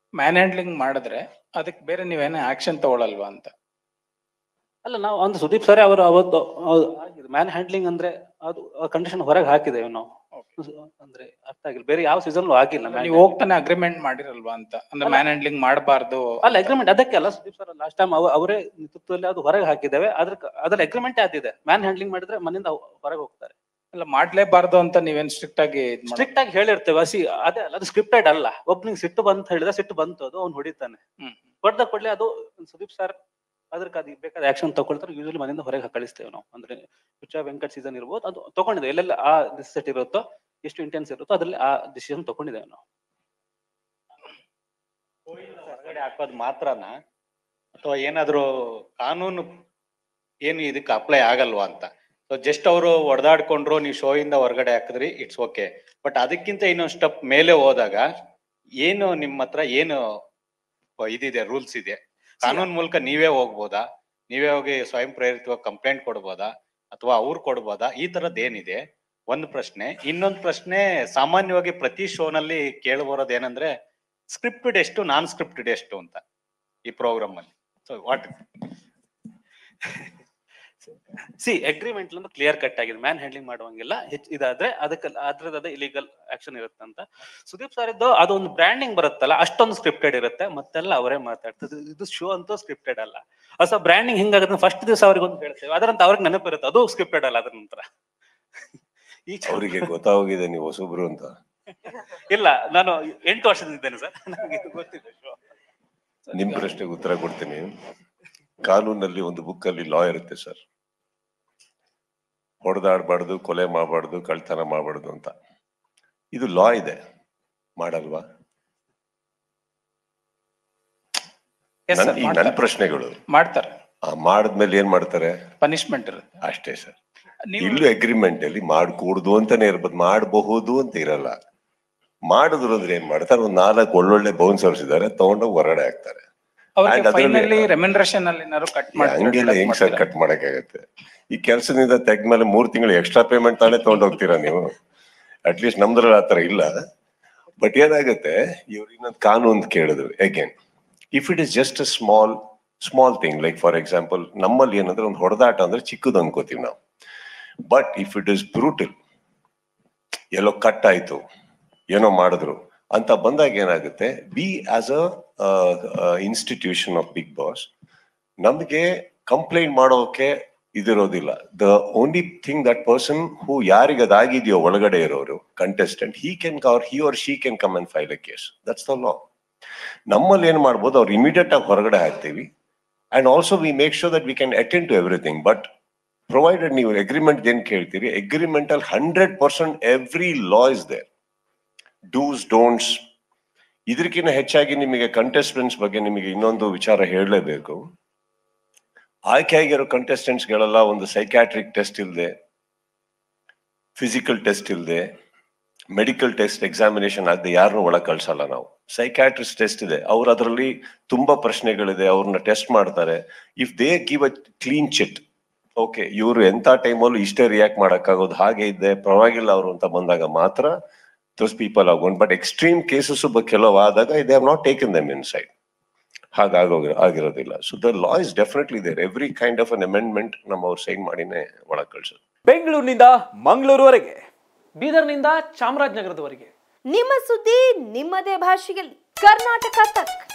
Man handling ಮಾಡಿದ್ರೆ ಅದಕ್ಕೆ ಬೇರೆ ನೀವೇನೇ ಆಕ್ಷನ್ ತಗೊಳಲ್ವಾ ಅಂತ ಅಲ್ಲ ನಾವು ಅಂದ್ರೆ ಸುದೀಪ್ ಸರ್ ಅವರು ಅವತ್ತು ಮ್ಯಾನ್ ಹ್ಯಾಂಡ್ಲಿಂಗ್ ಅಂದ್ರೆ ಅದು ಕಂಡೀಷನ್ ಹೊರಗೆ ಹಾಕಿದ್ದೇವೆ ನಾವು ಅಂದ್ರೆ ಅರ್ಥ ಆಗಿಲ್ಲ ಬೇರೆ ಯಾವ ಸೀಸನ್ ಆಗಿಲ್ಲ man ನೀವು ಹೋಗ್ತಾನೆ ಅಗ್ರಿಮೆಂಟ್ ಮಾಡಿರಲ್ವಾ ಅಂತ ಅಂದ್ರೆ ಅಲ್ಲ. ಮ್ಯಾನ್ ಹ್ಯಾಂಡ್ಲಿಂಗ್ ಮಾಡಬಾರ್ದು ಅಲ್ಲ ಅಗ್ರಿಮೆಂಟ್ ಅದಕ್ಕೆ ಅಲ್ಲ ಸುದೀಪ್ ಸರ್ ಲಾಸ್ಟ್ ಟೈಮ್ ಅವರೇ ನೇತೃತ್ವದಲ್ಲಿ ಅದು ಹೊರಗೆ ಹಾಕಿದ್ದೇವೆ ಅದ್ರ ಅದ್ರ ಅಗ್ರಿಮೆಂಟ್ ಆದಿದೆ ಮ್ಯಾನ್ ಹ್ಯಾಂಡ್ಲಿಂಗ್ ಮಾಡಿದ್ರೆ ಮನೆಯಿಂದ ಹೊರಗೆ ಹೋಗ್ತಾರೆ ಅಲ್ಲ ಮಾಡ್ಲೇಬಾರ್ದು ಅಂತ ನೀವೇನ್ ಸ್ಟ್ರಿಕ್ಟ್ ಆಗಿ ಇದ್ ಮಾಡ- ಸ್ಟ್ರಿಕ್ಟ್ ಆಗಿ ಹೇಳಿರ್ತೇವೆ ಹಸಿ ಅದೇ ಅಲ್ಲ ಅದು ಸ್ಕ್ರಿಪ್ಟೆಡ್ ಅಲ್ಲ ಒಬ್ನಿಗೆ ಸಿಟ್ಟು ಬಂತ ಹೇಳಿದ್ರೆ ಸಿಟ್ಟು ಬಂತು ಅದು ಅವ್ನು ಹೊಡಿತಾನೆ ಹ್ಮ್. ಹೊಡೆದ ಕೂಡಲೇ ಅದು ಸುದೀಪ್ ಸರ್ ಅದಕ್ಕೆ ಅದು ಬೇಕಾದ ಆಕ್ಷನ್ ತಗೊಳ್ತಾರೆ ಯೂಶಲಿ ಮನೆಯಿಂದ ಹೊರಗೆ ಕಳಿಸ್ತೇವೆ ನಾವು ಅಂದ್ರೆ ಹುಚ್ಚ ವೆಂಕಟ್ ಸೀಸನ್ ಇರ್ಬೋದು ಅದು ತಗೊಂಡಿದ್ದೇವೆ ಎಲ್ಲೆಲ್ಲ ಆ ಸೆಟ್ ಇರುತ್ತೋ ಎಷ್ಟು ಇಂಟೆನ್ಸ್ ಇರುತ್ತೋ ಅದ್ರಲ್ಲಿ ಆ ಡಿಸಿಷನ್ ತಗೊಂಡಿದ್ದೇವೆ ನಾವು ಹೊರಗಡೆ ಹಾಕೋದು ಮಾತ್ರನ ಅಥವಾ ಏನಾದ್ರು ಕಾನೂನು ಏನು ಇದಕ್ಕೆ ಅಪ್ಲೈ ಆಗಲ್ವಾ ಅಂತ ಸೊ ಜಸ್ಟ್ ಅವರು ಹೊಡೆದಾಡ್ಕೊಂಡ್ರು ನೀವು ಶೋ ಇಂದ ಹೊರಗಡೆ ಹಾಕಿದ್ರಿ ಇಟ್ಸ್ ಓಕೆ ಬಟ್ ಅದಕ್ಕಿಂತ ಇನ್ನೊಂದು ಸ್ಟೆಪ್ ಮೇಲೆ ಹೋದಾಗ ಏನು ನಿಮ್ಮ ಹತ್ರ ಏನು ಇದಿದೆ ರೂಲ್ಸ್ ಇದೆ ಕಾನೂನು ಮೂಲಕ ನೀವೇ ಹೋಗ್ಬೋದಾ ನೀವೇ ಹೋಗಿ ಸ್ವಯಂ ಪ್ರೇರಿತವಾಗಿ ಕಂಪ್ಲೇಂಟ್ ಕೊಡ್ಬೋದಾ ಅಥವಾ ಅವ್ರು ಕೊಡ್ಬೋದಾ ಈ ತರದ್ ಏನಿದೆ ಒಂದು ಪ್ರಶ್ನೆ ಇನ್ನೊಂದು ಪ್ರಶ್ನೆ ಸಾಮಾನ್ಯವಾಗಿ ಪ್ರತಿ ಶೋನಲ್ಲಿ ಕೇಳಬರೋದು ಏನಂದ್ರೆ ಸ್ಕ್ರಿಪ್ಟೆಡ್ ಎಷ್ಟು ನಾನ್ ಸ್ಕ್ರಿಪ್ಟೆಡ್ ಎಷ್ಟು ಅಂತ ಈ ಪ್ರೋಗ್ರಾಮ್ ಅಲ್ಲಿ ಸೊ ವಾಟ್ ಸಿ ಅಗ್ರಿಮೆಂಟ್ ಅಂದ್ರೆ ಕ್ಲಿಯರ್ ಕಟ್ ಆಗಿದೆ ಮ್ಯಾನ್ ಹ್ಯಾಂಡ್ಲಿಂಗ್ ಮಾಡುವಂಗಿಲ್ಲ ಹೆಚ್ಚು ಇದಾದ್ರೆ ಅದಕ್ಕೆ ಅದ್ರದ್ದು ಇಲಿಗಲ್ ಆಕ್ಷನ್ ಇರುತ್ತೆ ಅಂತ ಸುದೀಪ್ ಸರ್ ಇದ್ದು ಅದೊಂದು ಬ್ರ್ಯಾಂಡಿಂಗ್ ಬರುತ್ತಲ್ಲ ಅಷ್ಟೊಂದು ಸ್ಕ್ರಿಪ್ಟೆಡ್ ಇರುತ್ತೆ ಮತ್ತೆಲ್ಲ ಅವರೇ ಮಾತಾಡ್ತಾರೆ ಇದು ಶೋ ಅಂತೂ ಸ್ಕ್ರಿಪ್ಟೆಡ್ ಅಲ್ಲ ಹೊಸ ಬ್ರ್ಯಾಂಡಿಂಗ್ ಹಿಂಗಾಗುತ್ತೆ ಫಸ್ಟ್ ದಿವಸ ಅವ್ರಿಗೆ ಒಂದು ಹೇಳ್ತೇವೆ ಅದರಂತ ಅವ್ರಿಗೆ ನೆನಪಿರುತ್ತೆ ಅದು ಸ್ಕ್ರಿಪ್ಟೆಡ್ ಅಲ್ಲ ಅದ್ರ ನಂತರ ಈ ಚ- ಅವರಿಗೆ ಗೊತ್ತಾಗೋಗಿದೆ ನೀವು ಹೊಸಬ್ರು ಅಂತ ಇಲ್ಲ ನಾನು ಎಂಟು ವರ್ಷದಿಂದ ಇದ್ದೇನೆ ಸರ್ ನನಗೆ ಇದು ಗೊತ್ತಿದೆ show. ನಿಮ್ ಪ್ರಶ್ನೆಗೆ ಉತ್ತರ ಕೊಡ್ತೀನಿ ಕಾನೂನಲ್ಲಿ ಒಂದು ಬುಕ್ ಅಲ್ಲಿ ಲಾ ಇರುತ್ತೆ ಸರ್ ಹೊಡೆದಾಡ್ಬಾರ್ದು ಕೊಲೆ ಮಾಡಬಾರ್ದು ಕಳ್ತನ ಮಾಡಬಾರ್ದು ಅಂತ ಇದು ಲಾ ಇದೆ ಮಾಡಲ್ವಾ Yes, ನನ್- sir, ಈಗ ನನ್ನ ಮಾಡ್ತಾರೆ. ಪ್ರಶ್ನೆಗಳು ಮಾಡ್ತಾರೆ ಆ ಮಾಡಿದ್ಮೇಲೆ ಏನ್ ಮಾಡ್ತಾರೆ ಪನಿಷ್ಮೆಂಟ್ ಇರುತ್ತೆ ಅಷ್ಟೇ ಸರ್ ನೀವು ಇಲ್ಲೂ ಅಗ್ರಿಮೆಂಟ್ ಅಲ್ಲಿ ಮಾಡ್ಕೂಡ್ದು ಅಂತಾನೆ ಇರ್ಬೋದು ಮಾಡಬಹುದು ಅಂತ ಇರಲ್ಲ ಮಾಡಿದ್ರು ಅಂದ್ರೆ ಏನ್ ಮಾಡ್ತಾರೆ ಒಂದ್ ನಾಲ್ಕು ಒಳ್ಳೊಳ್ಳೆ ಬೌನ್ಸರ್ಸ್ ಇದಾರೆ ತಗೊಂಡೋಗಿ ಹೊರಗಡೆ ಹಾಕ್ತಾರೆ ಅವ್ರಿಗೆ and ಅದ್ರಲ್ಲಿ- ಫೈನಲಿ ರೆಮ್ಯುನರೇಷನ್ ಅಲ್ಲಿ ಏನಾದ್ರು ಕಟ್ ಹಂಗೆಲ್ಲ ಹೆಂಗ್ ಸರ್ ಮಾಡಿ ಕಟ್ ಮಾಡಕ್ಕಾಗತ್ತೆ ಈ ಕೆಲ್ಸದಿಂದ ತೆಗ್ದ್ಮೇಲೆ ಮೂರ್ ತಿಂಗಳು ಎಕ್ಸ್ಟ್ರಾ ಪೇಮೆಂಟ್ ತಾನೇ ತಗೊಂಡ್ ಹೋಗ್ತೀರಾ ನೀವು ಅಟ್ಲೀಸ್ಟ್ ನಮ್ದ್ರಲ್ಲಿ ಆತರ ಇಲ್ಲ ಬಟ್ ಏನಾಗುತ್ತೆ ಇವ್ರು ಇನ್ನೊಂದು ಕಾನೂನು ಕೇಳಿದ್ರು again if it is just a small small thing like for example ನಮ್ಮಲ್ಲಿ ಏನಂದ್ರೆ ಒಂದು ಹೊಡೆದಾಟ ಅಂದ್ರೆ ಚಿಕ್ಕದು ಅನ್ಕೋತೀವಿ ನಾವು but if it is brutal ಎಲ್ಲೋ ಕಟ್ ಆಯ್ತು ಏನೋ ಮಾಡಿದ್ರು ಅಂತ ಬಂದಾಗ ಏನಾಗುತ್ತೆ be as a institution of Bigg Boss ನಮಗೆ ಕಂಪ್ಲೇಂಟ್ ಮಾಡೋಕೆ ಇದಿರೋದಿಲ್ಲ the only thing that person who ಯಾರಿಗೆ ಅದಾಗಿದೆಯೋ ಒಳಗಡೆ ಇರೋರು contestant he can cover he or she can come and file a case that's the law ನಮ್ಮಲ್ಲಿ ಏನ್ ಮಾಡ್ಬೋದು ಅವ್ರು ಇಮಿಡಿಯೇಟ್ ಆಗಿ ಹೊರಗಡೆ ಹಾಕ್ತೀವಿ and also we make sure that we can attend to everything but provided ನೀವು ಅಗ್ರಿಮೆಂಟ್ ಏನ್ ಕೇಳ್ತೀರಿ ಅಗ್ರಿಮೆಂಟ್ ಅಲ್ಲಿ hundred percent every law is there dos don'ts ಇದಕ್ಕಿಂತ ಹೆಚ್ಚಾಗಿ ನಿಮಗೆ ಕಂಟೆಸ್ಟೆಂಟ್ಸ್ ಬಗ್ಗೆ ನಿಮಗೆ ಇನ್ನೊಂದು ವಿಚಾರ ಹೇಳಲೇಬೇಕು ಆಯ್ಕೆಯಾಗಿರೋ ಕಂಟೆಸ್ಟೆಂಟ್ಸ್ಗಳೆಲ್ಲ ಒಂದು ಸೈಕ್ಯಾಟ್ರಿಕ್ ಟೆಸ್ಟ್ ಇಲ್ಲದೆ ಫಿಸಿಕಲ್ ಟೆಸ್ಟ್ ಇಲ್ಲದೆ ಮೆಡಿಕಲ್ ಟೆಸ್ಟ್ ಎಕ್ಸಾಮಿನೇಷನ್ ಆಗದೆ ಯಾರನ್ನೂ ಒಳಗೆ ಕಳ್ಸಲ್ಲ ನಾವು ಸೈಕ್ಯಾಟ್ರಿಸ್ಟ್ ಟೆಸ್ಟ್ ಇದೆ ಅವ್ರು ಅದರಲ್ಲಿ ತುಂಬಾ ಪ್ರಶ್ನೆಗಳಿದೆ ಅವ್ರನ್ನ ಟೆಸ್ಟ್ ಮಾಡ್ತಾರೆ if they give a clean chit okay ಇವರು ಎಂತ ಟೈಮಲ್ಲೂ ಇಷ್ಟೇ ರಿಯಾಕ್ಟ್ ಮಾಡಕ್ಕಾಗೋದು ಹಾಗೆ ಇದ್ದೆ ಪರವಾಗಿಲ್ಲ ಅವರು ಅಂತ ಬಂದಾಗ ಮಾತ್ರ ದೋಸ್ ಪೀಪಲ್ ಆಗೋನ್ ಬಟ್ ಎಕ್ಸ್ಟ್ರೀಮ್ ಕೇಸಸ್ ಕೆಲವು ಆದಾಗ they have not taken them inside ಹಾಗಾಗೋಗಿ ಆಗಿರೋದಿಲ್ಲ so the law is definitely there every kind of an amendment ನಮ್ಮ ಅವ್ರು ಸೈನ್ ಮಾಡಿನೇ ಒಳಗೆ ಕಳ್ಸೋದು ಬೆಂಗಳೂರಿನಿಂದ ಮಂಗಳೂರುವರೆಗೆ ಬೀದರ್ನಿಂದ ಚಾಮರಾಜನಗರದವರೆಗೆ ನಿಮ್ಮ ಸುದ್ದಿ ನಿಮ್ಮದೇ ಭಾಷೆಯಲ್ಲಿ ಕರ್ನಾಟಕ ತಕ್